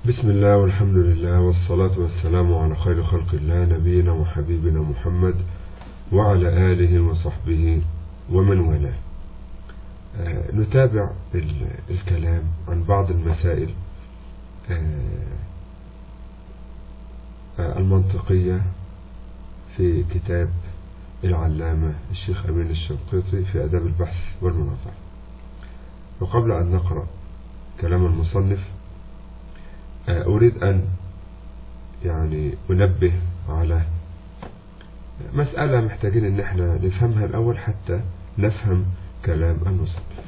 بسم الله والحمد لله والصلاة والسلام على خير خلق الله نبينا وحبيبنا محمد وعلى آله وصحبه ومن والاه آه، نتابع ال- الكلام عن بعض المسائل آه، آه، المنطقية في كتاب العلامة الشيخ أمين الشنقيطي في أداب البحث والمناظرة وقبل أن نقرأ كلام المصنف آه، أريد أن يعني أنبه على مسألة محتاجين أن احنا نفهمها الأول حتى نفهم كلام المصنف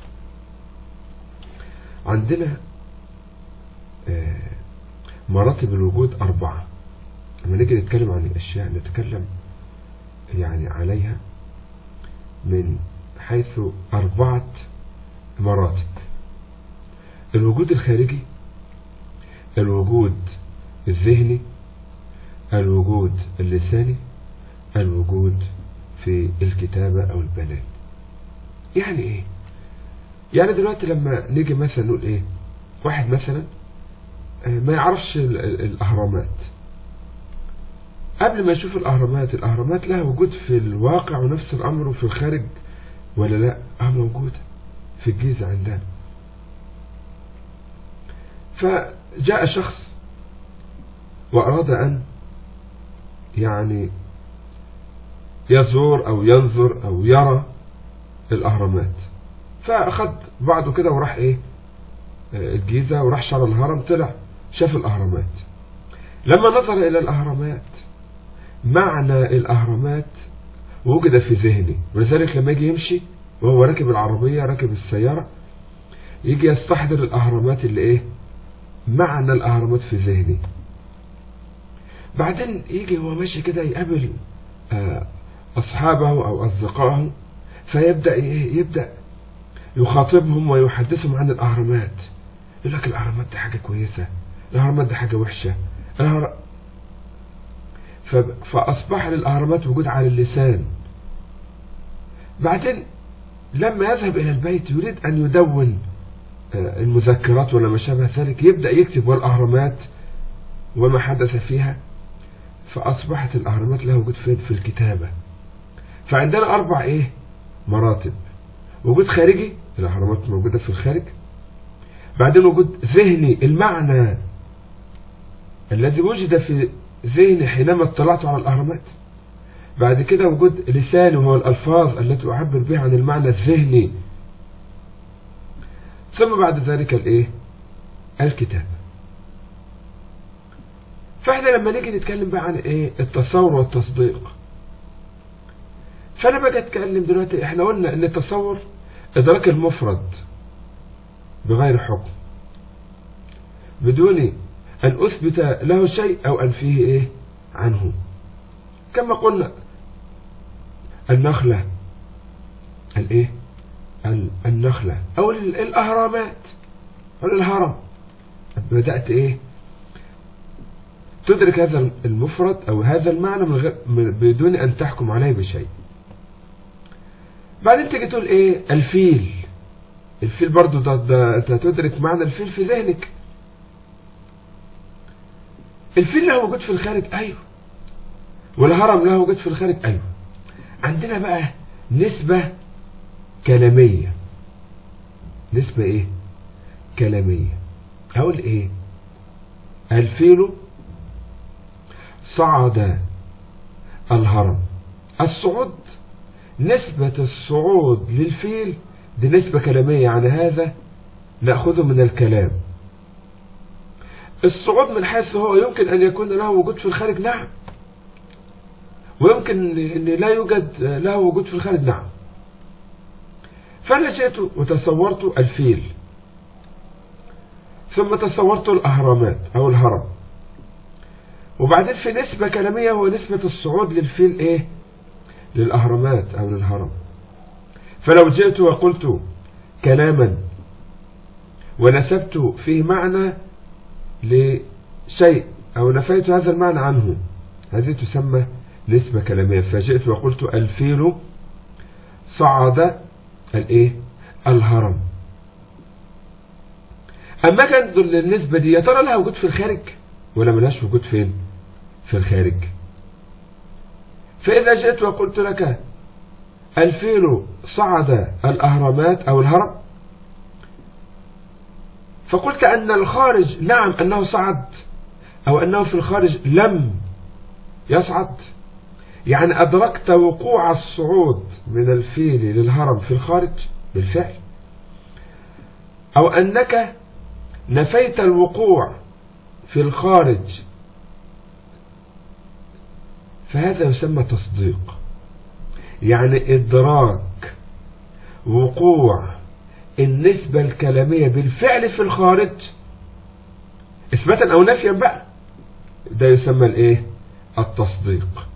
عندنا آه، مراتب الوجود أربعة لما نيجي نتكلم عن الأشياء نتكلم يعني عليها من حيث أربعة مراتب الوجود الخارجي الوجود الذهني الوجود اللساني الوجود في الكتابة أو البيان يعني إيه يعني دلوقتي لما نيجي مثلا نقول إيه واحد مثلا آه، ما يعرفش ال- ال- الأهرامات قبل ما يشوف الأهرامات الأهرامات لها وجود في الواقع ونفس الأمر وفي الخارج ولا لا اه موجودة في الجيزة عندنا فجاء شخص وأراد أن يعني يزور أو ينظر أو يرى الأهرامات فأخذ بعضه كده وراح إيه آه، الجيزة وراح شعر الهرم طلع شاف الأهرامات لما نظر إلى الأهرامات معنى الأهرامات وجد في ذهني ولذلك لما يجي يمشي وهو راكب العربية راكب السيارة يجي يستحضر الأهرامات اللي إيه معنى الأهرامات في ذهني بعدين يجي هو ماشي كده يقابل آه، أصحابه أو أصدقائه فيبدأ إيه يبدأ يخاطبهم ويحدثهم عن الأهرامات يقول لك الأهرامات دي حاجة كويسة الأهرامات دي حاجة وحشة الأهر... ف... فأصبح للأهرامات وجود على اللسان بعدين لما يذهب إلى البيت يريد أن يدون آه، المذكرات ولا ما شابه ذلك يبدأ يكتب والأهرامات وما حدث فيها فأصبحت الأهرامات لها وجود فين في الكتابة فعندنا أربع إيه مراتب وجود خارجي الأهرامات موجودة في الخارج بعدين وجود ذهني المعنى الذي وجد في ذهني حينما اطلعت على الأهرامات بعد كده وجود لساني وهو الألفاظ التي أعبر بها عن المعنى الذهني ثم بعد ذلك الايه الكتاب فاحنا لما نيجي نتكلم بقى عن ايه التصور والتصديق فانا باجي اتكلم دلوقتي احنا قلنا ان التصور ادراك المفرد بغير حكم بدون ان اثبت له شيء او انفيه ايه عنه كما قلنا النخلة الايه ال- النخلة او ال- الاهرامات او الهرم بدأت ايه تدرك هذا المفرد او هذا المعنى من غير من- بدون ان تحكم عليه بشيء بعدين تيجي تقول ايه الفيل الفيل برضو ده, ده انت تدرك معنى الفيل في ذهنك الفيل له وجود في الخارج ايوه والهرم له وجود في الخارج ايوه عندنا بقى نسبة كلامية نسبة ايه كلامية اقول ايه الفيل صعد الهرم الصعود نسبة الصعود للفيل دي نسبة كلامية عن هذا نأخذه من الكلام الصعود من حيث هو يمكن أن يكون له وجود في الخارج نعم ويمكن أن لا يوجد له وجود في الخارج نعم فأنا جئت وتصورت الفيل ثم تصورت الأهرامات أو الهرم وبعدين في نسبة كلامية هو نسبة الصعود للفيل إيه للأهرامات أو للهرم فلو جئت وقلت كلاما ونسبت فيه معنى لشيء أو نفيت هذا المعنى عنه هذه تسمى نسبة كلامية فجئت وقلت الفيل صعد الايه الهرم أما كان تنظر للنسبة دي يا ترى لها وجود في الخارج ولا ملهاش وجود فين في الخارج فإذا جئت وقلت لك الفيل صعد الأهرامات أو الهرم فقلت أن الخارج نعم أنه صعد أو أنه في الخارج لم يصعد يعني أدركت وقوع الصعود من الفيل للهرم في الخارج بالفعل أو أنك نفيت الوقوع في الخارج فهذا يسمى تصديق يعني إدراك وقوع النسبة الكلامية بالفعل في الخارج إثباتا أو نفيا بقى ده يسمى الإيه التصديق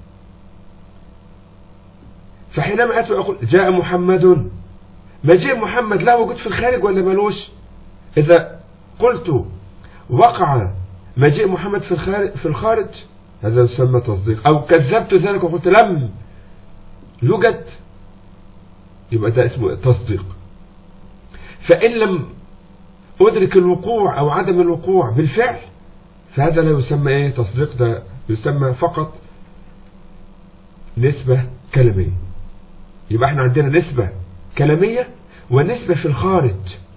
فحينما أتوا أقول جاء محمد مجيء محمد له وجود في الخارج ولا ملوش إذا قلت وقع مجيء محمد في الخارج, في الخارج هذا يسمى تصديق أو كذبت ذلك وقلت لم يوجد يبقى ده اسمه تصديق فإن لم أدرك الوقوع أو عدم الوقوع بالفعل فهذا لا يسمى إيه تصديق ده يسمى فقط نسبة كلامية يبقى احنا عندنا نسبة كلامية ونسبة في الخارج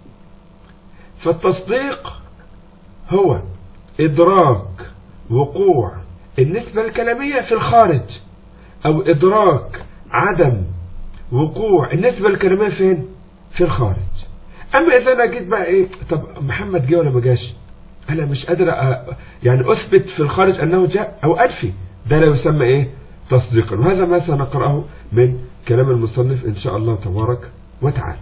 فالتصديق هو إدراك وقوع النسبة الكلامية في الخارج أو إدراك عدم وقوع النسبة الكلامية فين في الخارج أما إذا أنا جيت بقى إيه طب محمد جه ولا ما جاش أنا مش قادر يعني أثبت في الخارج أنه جاء أو أنفي ده لا يسمى إيه تصديقا وهذا ما سنقرأه من كلام المصنف إن شاء الله تبارك وتعالى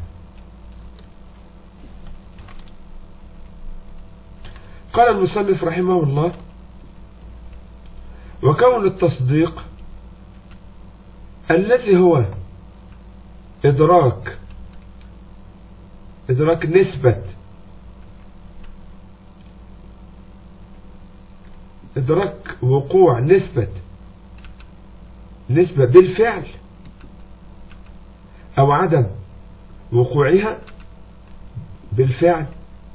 قال المصنف رحمه الله وكون التصديق الذي هو إدراك إدراك نسبة إدراك وقوع نسبة نسبة بالفعل أو عدم وقوعها بالفعل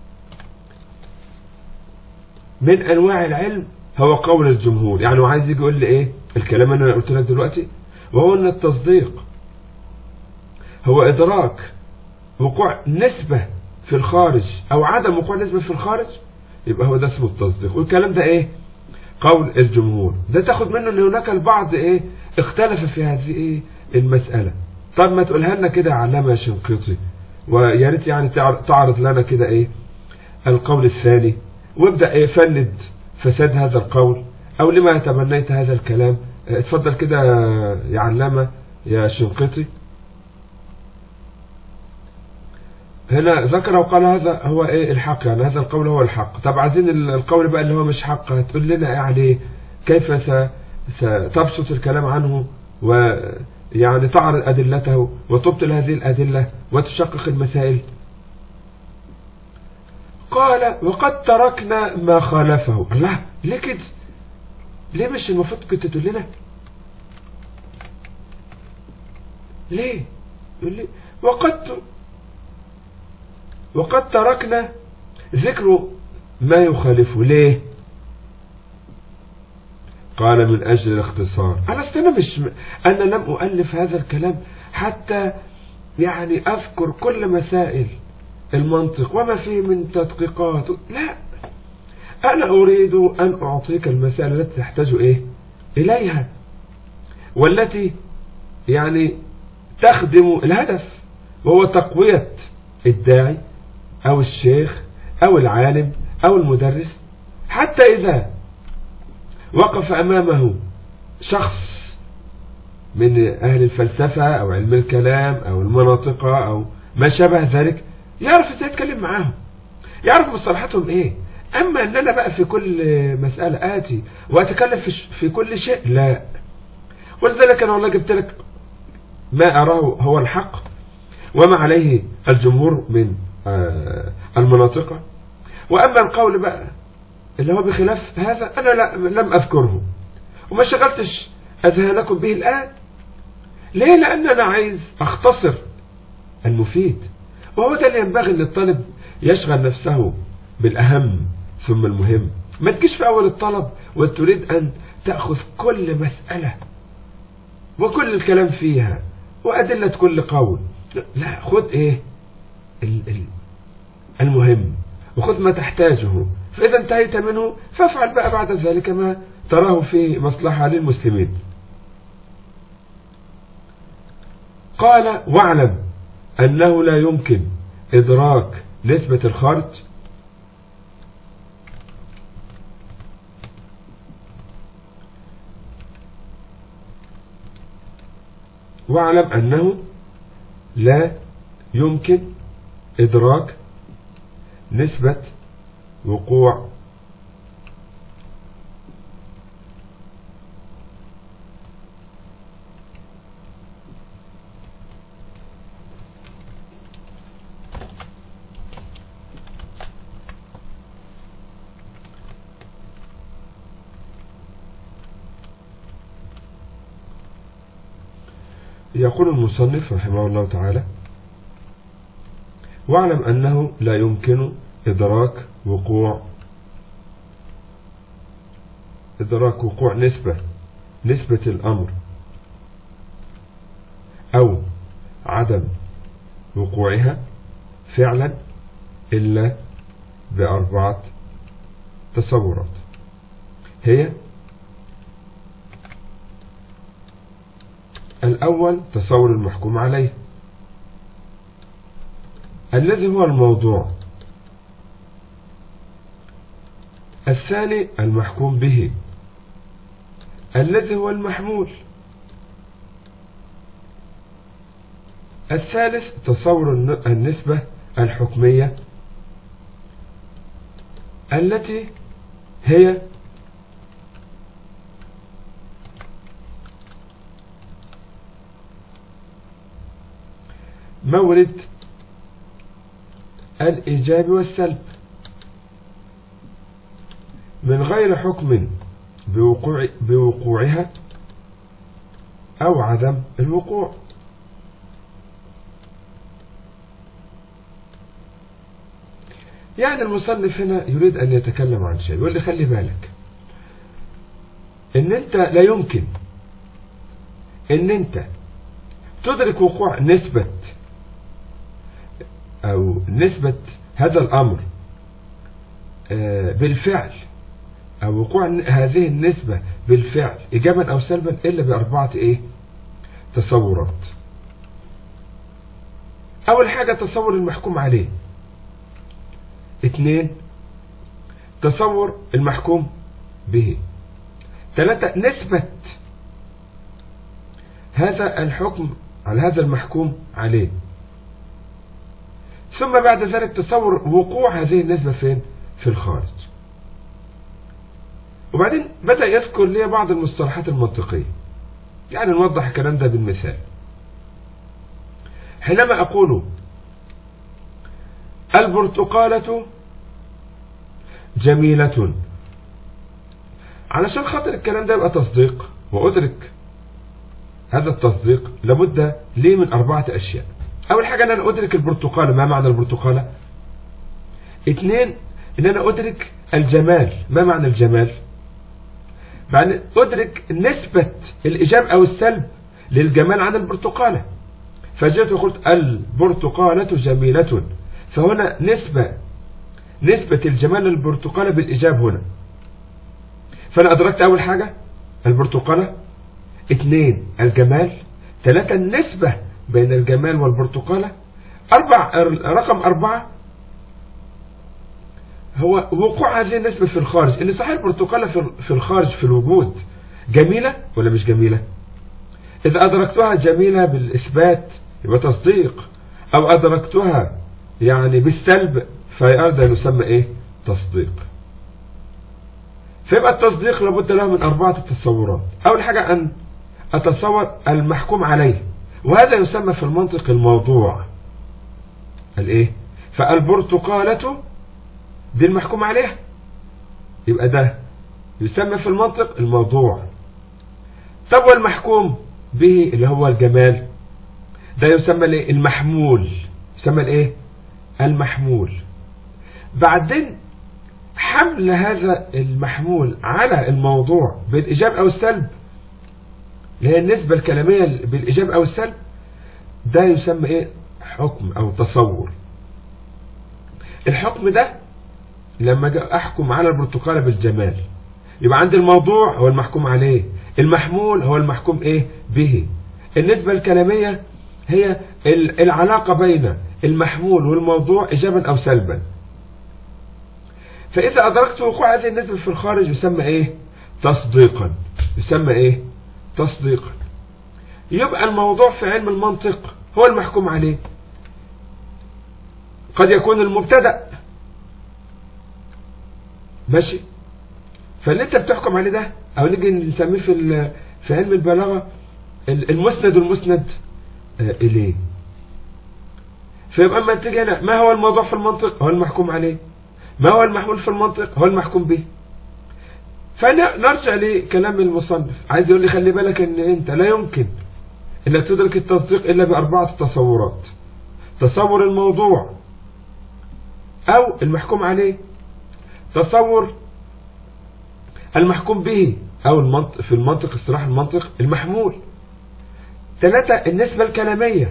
من أنواع العلم هو قول الجمهور يعني هو عايز يجي يقول لي إيه الكلام أنا قلت لك دلوقتي وهو أن التصديق هو إدراك وقوع نسبة في الخارج أو عدم وقوع نسبة في الخارج يبقى هو ده اسمه التصديق والكلام ده إيه قول الجمهور ده تاخد منه ان هناك البعض ايه اختلف في هذه ايه المسألة طب ما تقولها لنا كده علامة شنقيطي ويا ريت يعني تعرض لنا كده ايه القول الثاني وابدأ ايه فند فساد هذا القول او لما تمنيت هذا الكلام اتفضل كده يا علامة يا شنقيطي هنا ذكر وقال هذا هو ايه الحق يعني هذا القول هو الحق طب عايزين القول بقى اللي هو مش حق هتقول لنا ايه عليه كيف ستبسط الكلام عنه ويعني تعرض أدلته وتبطل هذه الأدلة وتشقق المسائل قال وقد تركنا ما خالفه الله ليه كده ليه مش المفروض كنت تقول لنا ليه يقول لي وقد وقد تركنا ذكر ما يخالفه ليه قال من أجل الاختصار أنا استنى مش أنا لم أؤلف هذا الكلام حتى يعني أذكر كل مسائل المنطق وما فيه من تدقيقات لا أنا أريد أن أعطيك المسائل التي تحتاج إيه إليها والتي يعني تخدم الهدف وهو تقوية الداعي أو الشيخ أو العالم أو المدرس حتى إذا وقف أمامه شخص من أهل الفلسفة أو علم الكلام أو المناطق أو ما شابه ذلك يعرف ازاي يتكلم معاهم يعرف مصطلحاتهم ايه اما ان انا بقى في كل مسألة اتي واتكلم في, في كل شيء لا ولذلك انا والله جبت لك ما اراه هو الحق وما عليه الجمهور من المناطق واما القول بقى اللي هو بخلاف هذا انا لا لم اذكره وما شغلتش اذهانكم به الان ليه لان انا عايز اختصر المفيد وهو ده اللي ينبغي ان الطالب يشغل نفسه بالأهم ثم المهم ما تجيش في أول الطلب وتريد أن تأخذ كل مسألة وكل الكلام فيها وأدلة كل قول لا خذ إيه المهم وخذ ما تحتاجه فإذا انتهيت منه فافعل بقى بعد ذلك ما تراه فيه مصلحة للمسلمين قال واعلم أنه لا يمكن إدراك نسبة الخرج واعلم أنه لا يمكن إدراك نسبة وقوع يقول المصنف رحمه الله تعالى واعلم أنه لا يمكن إدراك وقوع إدراك وقوع نسبة نسبة الأمر أو عدم وقوعها فعلا إلا بأربعة تصورات هي الأول تصور المحكوم عليه الذي هو الموضوع الثاني المحكوم به الذي هو المحمول الثالث تصور النسبة الحكمية التي هي مورد الإيجاب والسلب من غير حكم بوقوع بوقوعها أو عدم الوقوع يعني المصنف هنا يريد أن يتكلم عن شيء يقول لي خلي بالك ان انت لا يمكن ان انت تدرك وقوع نسبة او نسبة هذا الامر بالفعل او وقوع هذه النسبة بالفعل ايجابا او سلبا الا باربعة ايه تصورات اول حاجة تصور المحكوم عليه اثنين تصور المحكوم به ثلاثة نسبة هذا الحكم على هذا المحكوم عليه ثم بعد ذلك تصور وقوع هذه النسبة فين في الخارج وبعدين بدأ يذكر لي بعض المصطلحات المنطقية يعني نوضح الكلام ده بالمثال حينما أقول البرتقالة جميلة علشان خاطر الكلام ده يبقى تصديق وأدرك هذا التصديق لابد لي من أربعة أشياء أول حاجة أن أنا أدرك البرتقالة ما معنى البرتقالة اثنين أن أنا أدرك الجمال ما معنى الجمال بعد أدرك نسبة الإجاب أو السلب للجمال عن البرتقالة فجئت وقلت البرتقالة جميلة فهنا نسبة نسبة الجمال للبرتقالة بالإجاب هنا فأنا أدركت أول حاجة البرتقالة اثنين الجمال ثلاثة النسبة بين الجمال والبرتقالة أربع رقم أربعة هو وقوع هذه النسبة في الخارج إن صحيح البرتقالة في الخارج في الوجود جميلة ولا مش جميلة إذا أدركتها جميلة بالإثبات يبقى تصديق أو أدركتها يعني بالسلب فهذا يسمى إيه تصديق فيبقى التصديق لابد له من أربعة تصورات أول حاجة أن أتصور المحكوم عليه وهذا يسمى في المنطق الموضوع الايه فالبرتقالة دي المحكوم عليها يبقى ده يسمى في المنطق الموضوع طب والمحكوم به اللي هو الجمال ده يسمى الايه المحمول يسمى الايه المحمول بعدين حمل هذا المحمول على الموضوع بالإيجاب أو السلب اللي هي النسبة الكلامية بالإيجاب أو السلب ده يسمى إيه حكم أو تصور الحكم ده لما جاء أحكم على البرتقالة بالجمال يبقى عندي الموضوع هو المحكوم عليه المحمول هو المحكوم إيه به النسبة الكلامية هي العلاقة بين المحمول والموضوع إيجابا أو سلبا فإذا أدركت وقوع هذه النسبة في الخارج يسمى إيه تصديقا يسمى إيه تصديقا يبقى الموضوع في علم المنطق هو المحكوم عليه قد يكون المبتدأ ماشي فاللي انت بتحكم عليه ده او نيجي نسميه في في علم البلاغه المسند والمسند اليه فيبقى اما تيجي هنا ما هو الموضوع في المنطق هو المحكوم عليه ما هو المحمول في المنطق هو المحكوم به فنرجع لكلام المصنف عايز يقول لي خلي بالك ان انت لا يمكن انك تدرك التصديق الا باربعه تصورات تصور الموضوع او المحكوم عليه تصور المحكوم به او المنطق في المنطق اصطلاح المنطق المحمول ثلاثة النسبة الكلامية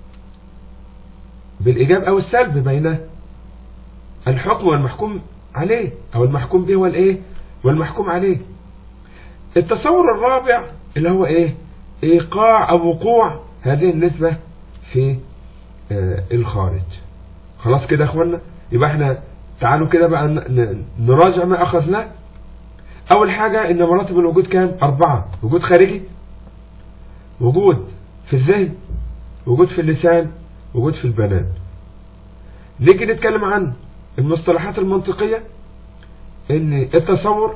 بالإيجاب أو السلب بين الحكم والمحكوم عليه أو المحكوم به والإيه والمحكوم عليه التصور الرابع اللي هو إيه إيقاع أو وقوع هذه النسبة في آه الخارج خلاص كده يا أخوانا يبقى احنا تعالوا كده بقى نراجع ما أخذناه أول حاجة إن مراتب الوجود كام أربعة وجود خارجي وجود في الذهن وجود في اللسان وجود في البنان نيجي نتكلم عن المصطلحات المنطقية ان التصور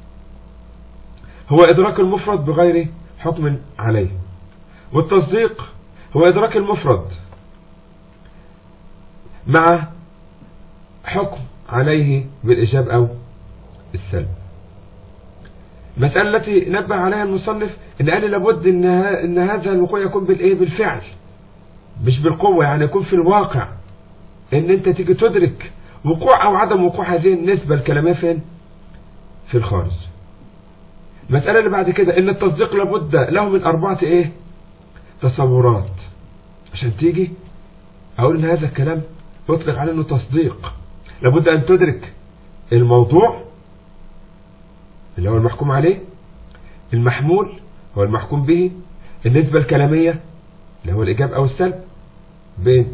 هو ادراك المفرد بغير حكم عليه والتصديق هو ادراك المفرد مع حكم عليه بالايجاب او السلب المسألة التي نبه عليها المصنف ان قال لابد ان, إن هذا الوقوع يكون بالايه بالفعل مش بالقوة يعني يكون في الواقع ان انت تيجي تدرك وقوع او عدم وقوع هذه النسبة الكلامية فين في الخارج المسألة اللي بعد كده ان التصديق لابد له من اربعة ايه تصورات عشان تيجي اقول ان هذا الكلام يطلق عليه انه تصديق لابد ان تدرك الموضوع اللي هو المحكوم عليه المحمول هو المحكوم به النسبة الكلامية اللي هو الإجاب أو السلب بين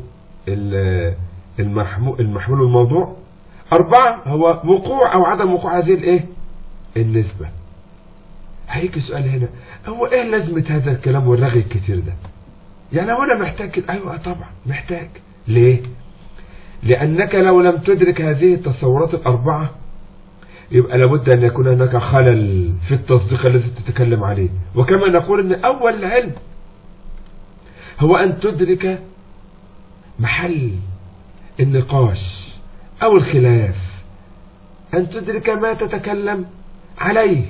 المحمول والموضوع أربعة هو وقوع أو عدم وقوع هذه الإيه النسبة هيجي سؤال هنا هو إيه لازمة هذا الكلام والرغي الكتير ده يعني هو أنا محتاج كده أيوة طبعا محتاج ليه لأنك لو لم تدرك هذه التصورات الأربعة يبقى لابد أن يكون هناك خلل في التصديق الذي تتكلم عليه وكما نقول أن أول العلم هو أن تدرك محل النقاش أو الخلاف أن تدرك ما تتكلم عليه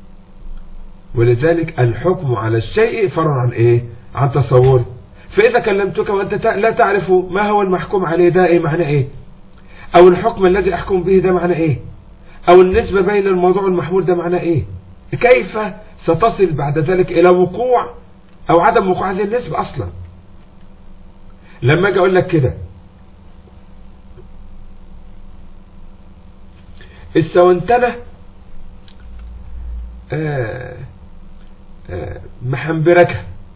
ولذلك الحكم على الشيء فرع عن إيه عن تصوره فإذا كلمتك وأنت لا تعرف ما هو المحكوم عليه ده إيه معنى إيه أو الحكم الذي أحكم به ده معنى إيه أو النسبة بين الموضوع والمحمول ده معنى إيه كيف ستصل بعد ذلك إلى وقوع أو عدم وقوع هذه النسبة أصلا لما أجي أقول لك كده السونتنة آه آه محنبركة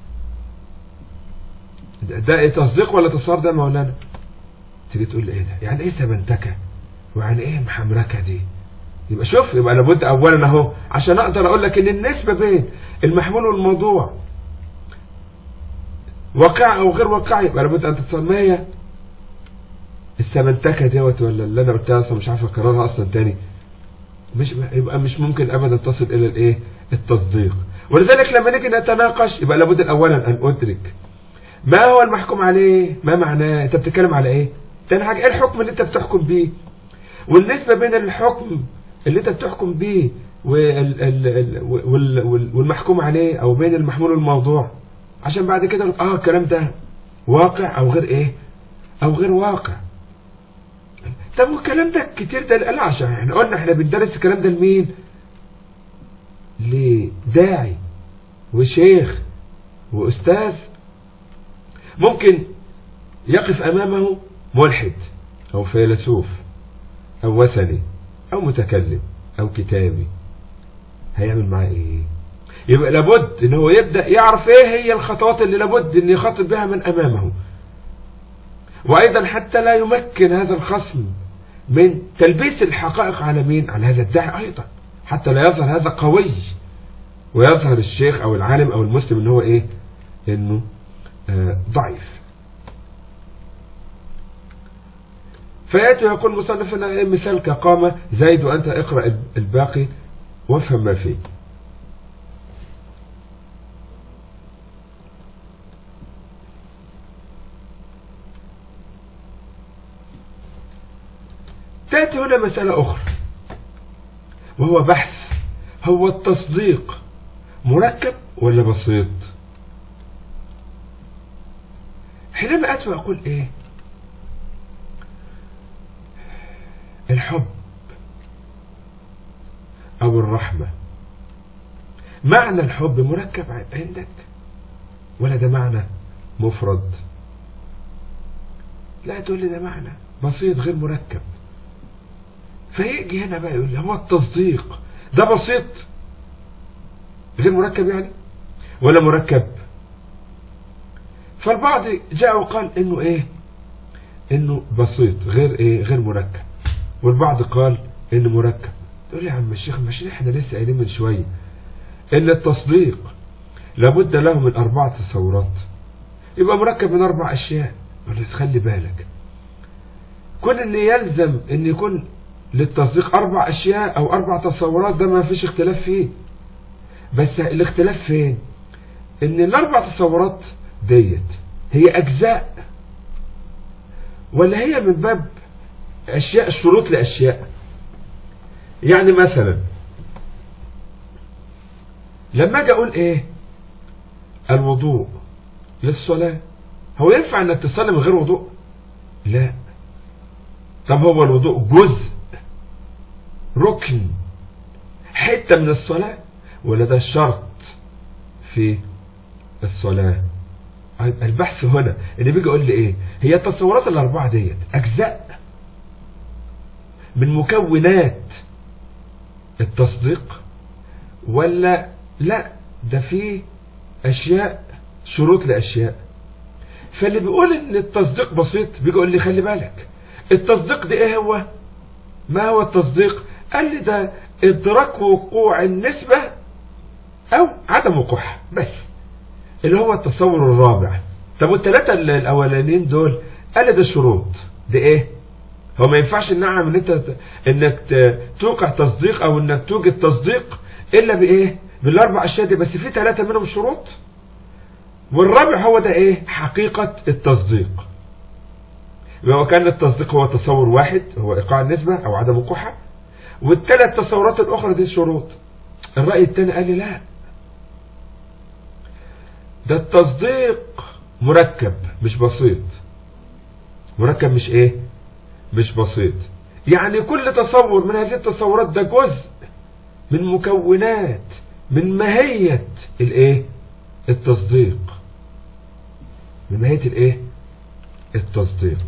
ده ايه تصديق ولا تصار ده مولانا تيجي تقول لي ايه ده يعني ايه سمنتكة ويعني ايه محمركة دي يبقى شوف يبقى لابد اولا اهو عشان اقدر اقول لك ان النسبة بين المحمول والموضوع واقع او غير واقع يبقى لابد ان تتصل ما هي السمنتكة ديت ولا اللي انا قلتها اصلا مش عارف اكررها اصلا تاني مش يبقى مش ممكن ابدا تصل الى الايه التصديق ولذلك لما نيجي نتناقش يبقى لابد اولا ان ادرك ما هو المحكوم عليه ما معناه انت بتتكلم على ايه تاني حاجه ايه الحكم اللي انت بتحكم بيه والنسبه بين الحكم اللي انت بتحكم بيه والمحكوم عليه او بين المحمول والموضوع عشان بعد كده اه الكلام ده واقع او غير ايه او غير واقع طب والكلام ده كتير ده قال عشان احنا قلنا احنا بندرس الكلام ده لمين لداعي وشيخ وأستاذ ممكن يقف أمامه ملحد أو فيلسوف أو وثني أو متكلم أو كتابي هيعمل معاه إيه يبقى لابد ان هو يبدأ يعرف ايه هي الخطوات اللي لابد ان يخاطب بها من امامه وايضا حتى لا يمكن هذا الخصم من تلبيس الحقائق على مين على هذا الداعي ايضا حتى لا يظهر هذا قوي ويظهر الشيخ او العالم او المسلم ان هو ايه انه آه ضعيف فياتي ويقول مصنف مثال كقام زيد وانت اقرا الباقي وافهم ما فيه تأتي هنا مسألة أخرى وهو بحث هو التصديق مركب ولا بسيط حينما أتوا أقول إيه الحب أو الرحمة معنى الحب مركب عندك ولا ده معنى مفرد لا تقول لي ده معنى بسيط غير مركب فيجي هنا بقى يقول لي هو التصديق ده بسيط غير مركب يعني ولا مركب فالبعض جاء وقال انه ايه انه بسيط غير ايه غير مركب والبعض قال انه مركب تقول لي يا عم الشيخ مش احنا لسه قايلين من شويه ان التصديق لابد له من اربع تصورات يبقى مركب من اربع اشياء ولا تخلي بالك كل ان يلزم ان يكون للتصديق اربع اشياء او اربع تصورات ده ما فيش اختلاف فيه بس الاختلاف فين ان الاربع تصورات ديت هي اجزاء ولا هي من باب اشياء شروط لاشياء يعني مثلا لما اجي اقول ايه الوضوء للصلاة هو ينفع انك تصلي من غير وضوء لا طب هو الوضوء جزء ركن حتة من الصلاة ولا ده شرط في الصلاة البحث هنا اللي بيجي يقول لي ايه هي التصورات الاربعة ديت اجزاء من مكونات التصديق ولا لا ده في اشياء شروط لاشياء فاللي بيقول ان التصديق بسيط بيجي يقول لي خلي بالك التصديق ده ايه هو ما هو التصديق قال لي ده ادراك وقوع النسبة او عدم وقوعها بس اللي هو التصور الرابع طب والثلاثة الاولانيين دول قال لي ده شروط ده ايه هو ما ينفعش نعم ان انت انك توقع تصديق او انك توجد تصديق الا بايه بالاربع اشياء دي بس في ثلاثة منهم شروط والرابع هو ده ايه حقيقة التصديق يبقى كان التصديق هو تصور واحد هو ايقاع النسبة او عدم وقوعها والثلاث تصورات الاخرى دي شروط الرأي الثاني قال لي لا ده التصديق مركب مش بسيط مركب مش ايه مش بسيط يعني كل تصور من هذه التصورات ده جزء من مكونات من ماهية الايه التصديق من ماهية الايه التصديق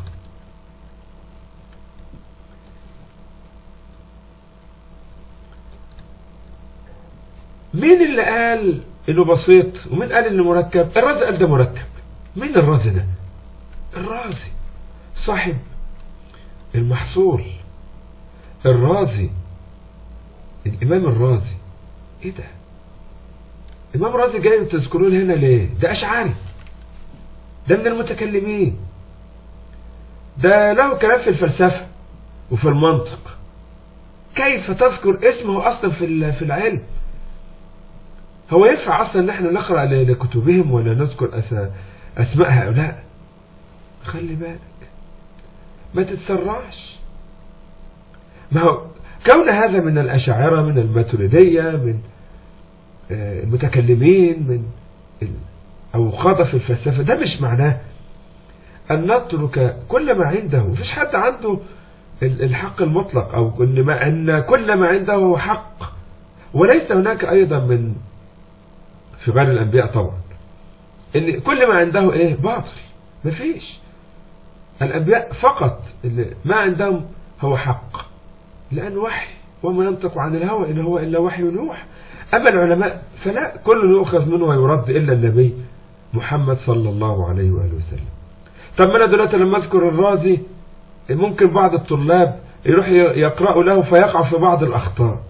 مين اللي قال انه بسيط ومين قال انه مركب الرازي قال ده مركب مين الرازي ده الرازي صاحب المحصول الرازي الامام الرازي ايه ده امام الرازي جاي تذكرون هنا ليه ده اشعري ده من المتكلمين ده له كلام في الفلسفة وفي المنطق كيف تذكر اسمه اصلا في في العلم هو ينفع اصلا ان احنا نقرأ لكتبهم ولا نذكر اسماء هؤلاء خلي بالك ما تتسرعش ما هو كون هذا من الأشاعرة من الماتريدية من المتكلمين من أو خاض في الفلسفة ده مش معناه أن نترك كل ما عنده مفيش حد عنده الحق المطلق أو إن, ما أن كل ما عنده حق وليس هناك أيضا من في غير الأنبياء طبعا إن كل ما عنده إيه باطل مفيش الأنبياء فقط اللي ما عندهم هو حق لأن وحي وما ينطق عن الهوى إن هو إلا وحي يوحى أما العلماء فلا كل يؤخذ منه ويرد إلا النبي محمد صلى الله عليه وآله وسلم طب أنا دلوقتي لما أذكر الرازي ممكن بعض الطلاب يروح يقرأوا له فيقع في بعض الأخطاء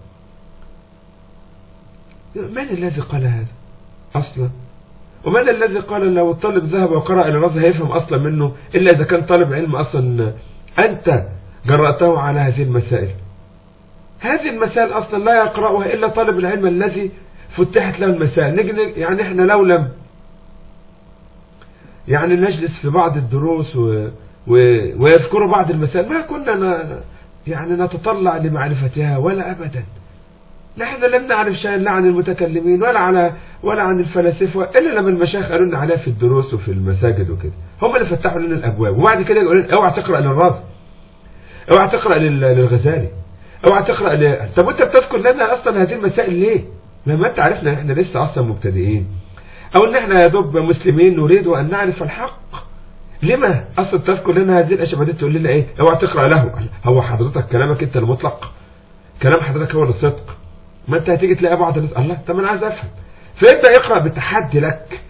من الذي قال هذا أصلا ومن الذي قال لو الطالب ذهب وقرأ الرازي هيفهم أصلا منه إلا إذا كان طالب علم أصلا أنت جرأته على هذه المسائل هذه المسائل أصلا لا يقرأها إلا طالب العلم الذي فتحت له المسائل نجي يعني احنا لو لم يعني نجلس في بعض الدروس و... و... ويذكروا بعض المسائل ما كنا ن... يعني نتطلع لمعرفتها ولا أبدا نحن لم نعرف شيئا لا عن المتكلمين ولا على ولا عن الفلاسفة إلا لما المشايخ قالوا لنا عليها في الدروس وفي المساجد وكده هم اللي فتحوا لنا الأبواب وبعد كده يقولون اوعى تقرأ للرازي اوعى تقرأ للغزالي اوعى تقرأ ل... طب وانت بتذكر لنا اصلا هذه المسائل ليه لما انت عرفنا احنا لسه اصلا مبتدئين او ان احنا يا دوب مسلمين نريد ان نعرف الحق لما اصلا تذكر لنا هذه الاشياء بعدين تقول لنا ايه اوعى تقرأ له هو حضرتك كلامك انت المطلق كلام حضرتك هو الصدق ما انت هتيجي تلاقي بعض الناس الله طب انا عايز افهم فيبدا يقرأ بتحدي لك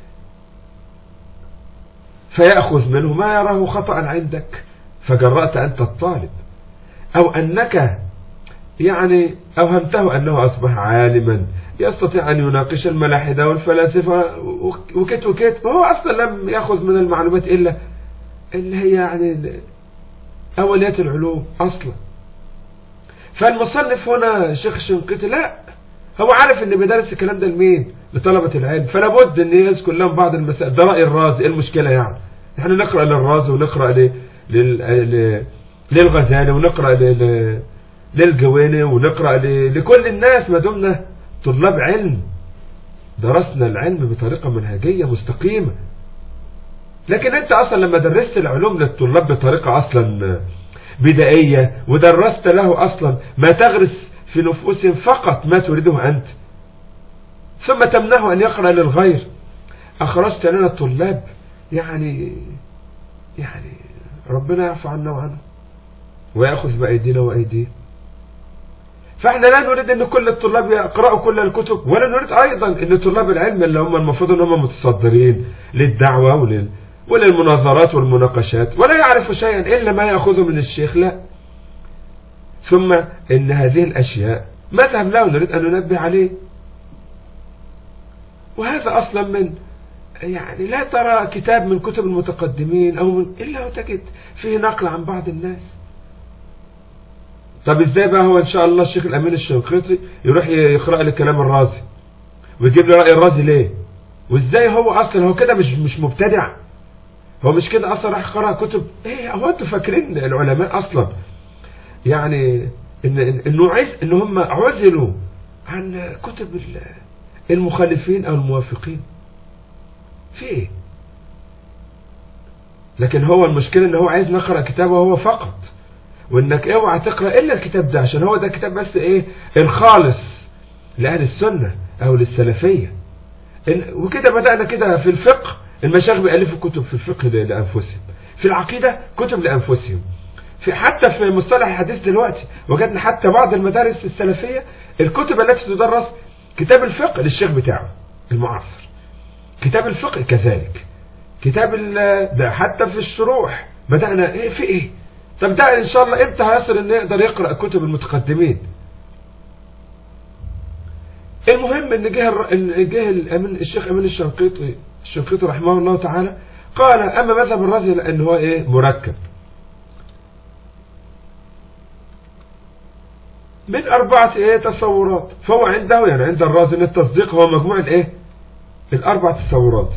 فيأخذ منه ما يراه خطأ عندك فجرأت أنت الطالب أو أنك يعني أوهمته أنه أصبح عالما يستطيع أن يناقش الملاحدة والفلاسفة وكت وكت وهو أصلا لم يأخذ من المعلومات إلا اللي هي يعني أوليات العلوم أصلا فالمصنف هنا شيخ شنقيطي لا هو عارف ان بيدرس الكلام ده لمين لطلبة العلم فلا بد ان يذكر لهم بعض المسائل ده رأي الرازي ايه المشكلة يعني احنا نقرأ للرازي ونقرأ ل... لل... للغزالي ونقرأ لل... للجواني ونقرأ ل... لكل الناس ما دمنا طلاب علم درسنا العلم بطريقة منهجية مستقيمة لكن انت اصلا لما درست العلوم للطلاب بطريقة اصلا بدائية ودرست له اصلا ما تغرس في نفوسهم فقط ما تريده انت ثم تمنعه ان يقرأ للغير اخرجت لنا الطلاب يعني يعني ربنا يعفو عنا وعنه ويأخذ بأيدينا وأيديه فاحنا لا نريد ان كل الطلاب يقرأوا كل الكتب ولا نريد ايضا ان طلاب العلم اللي هم المفروض ان هم متصدرين للدعوة ولل... وللمناظرات والمناقشات ولا يعرفوا شيئا الا ما يأخذه من الشيخ لا ثم ان هذه الاشياء مذهب لا نريد ان ننبه عليه وهذا اصلا من يعني لا ترى كتاب من كتب المتقدمين او من الا وتجد فيه نقل عن بعض الناس طب ازاي بقى هو ان شاء الله الشيخ الامين الشنقيطي يروح يقرأ لي كلام الرازي ويجيب لي رأي الرازي ليه وازاي هو اصلا هو كده مش مش مبتدع هو مش كده اصلا راح قرأ كتب ايه هو انتوا فاكرين العلماء اصلا يعني ان انه عايز ان هم عزلوا عن كتب المخالفين او الموافقين في ايه لكن هو المشكلة ان هو عايز نقرأ كتابه هو فقط وانك اوعى تقرأ الا الكتاب ده عشان هو ده كتاب بس ايه الخالص لأهل السنة او للسلفية وكده بدأنا كده في الفقه المشايخ بيألفوا كتب في الفقه لأنفسهم في العقيدة كتب لأنفسهم في حتى في مصطلح الحديث دلوقتي وجدنا حتى بعض المدارس السلفية الكتب التي تدرس كتاب الفقه للشيخ بتاعه المعاصر كتاب الفقه كذلك كتاب ده حتى في الشروح بدأنا ايه في ايه طب ده ان شاء الله امتى هيصل ان يقدر يقرأ كتب المتقدمين المهم ان جه ان جه الامين الشيخ امين الشنقيطي الشنقيطي رحمه الله تعالى قال اما مذهب الرازي لان هو ايه مركب من أربعة إيه تصورات فهو عنده يعني عند الرازي ان التصديق هو مجموع الإيه الأربع تصورات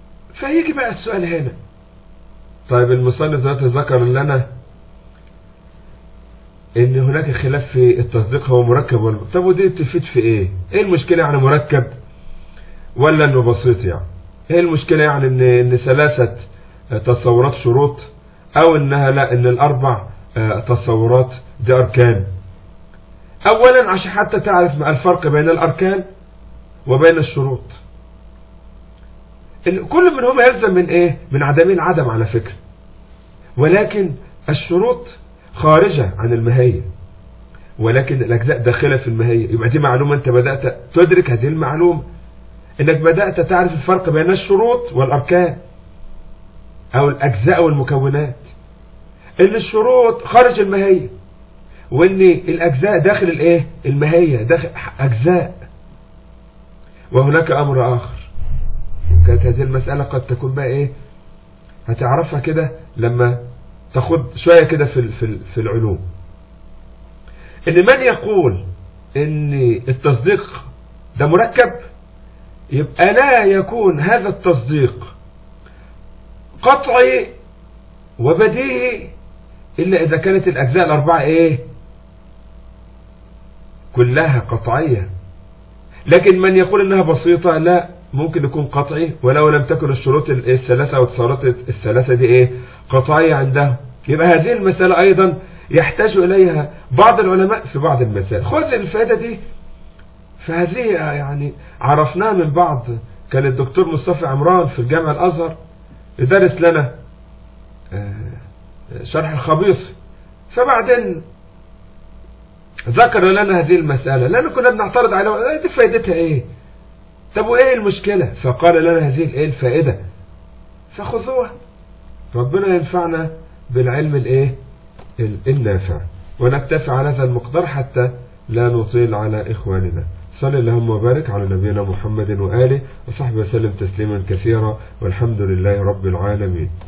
فيجي بقى السؤال هنا طيب المصنف ذات ذكر لنا ان هناك خلاف في التصديق هو مركب ولا طب ودي تفيد في ايه ايه المشكلة يعني مركب ولا انه بسيط يعني ايه المشكلة يعني ان ان ثلاثة تصورات شروط او انها لا ان الاربع تصورات دي اركان اولا عشان حتى تعرف الفرق بين الاركان وبين الشروط إن كل منهم يلزم من ايه من عدم العدم على فكرة ولكن الشروط خارجة عن الماهية ولكن الأجزاء داخلة في الماهية يبقى دي معلومة أنت بدأت تدرك هذه المعلومة أنك بدأت تعرف الفرق بين الشروط والأركان أو الأجزاء والمكونات إن الشروط خارج الماهية وإن الأجزاء داخل الإيه الماهية داخل أجزاء وهناك أمر آخر كانت هذه المسألة قد تكون بقى إيه هتعرفها كده لما تاخد شوية كده في في في العلوم ان من يقول ان التصديق ده مركب يبقى لا يكون هذا التصديق قطعي وبديهي الا اذا كانت الاجزاء الاربعة ايه كلها قطعية لكن من يقول انها بسيطة لا ممكن يكون قطعي ولو لم تكن الشروط الثلاثة او التصورات الثلاثة دي ايه قطعية عندهم يبقى هذه المسألة ايضا يحتاج اليها بعض العلماء في بعض المسائل خذ الفائدة دي فهذه يعني عرفناها من بعض كان الدكتور مصطفى عمران في الجامعة الازهر يدرس لنا شرح الخبيص فبعدين ذكر لنا هذه المسألة لأن كنا بنعترض على دي فائدتها ايه طب وايه المشكلة فقال لنا هذه الايه الفائدة فخذوها ربنا ينفعنا بالعلم الايه النافع ونكتفي على هذا المقدار حتى لا نطيل على إخواننا صل اللهم وبارك على نبينا محمد وآله وصحبه وسلم تسليما كثيرا والحمد لله رب العالمين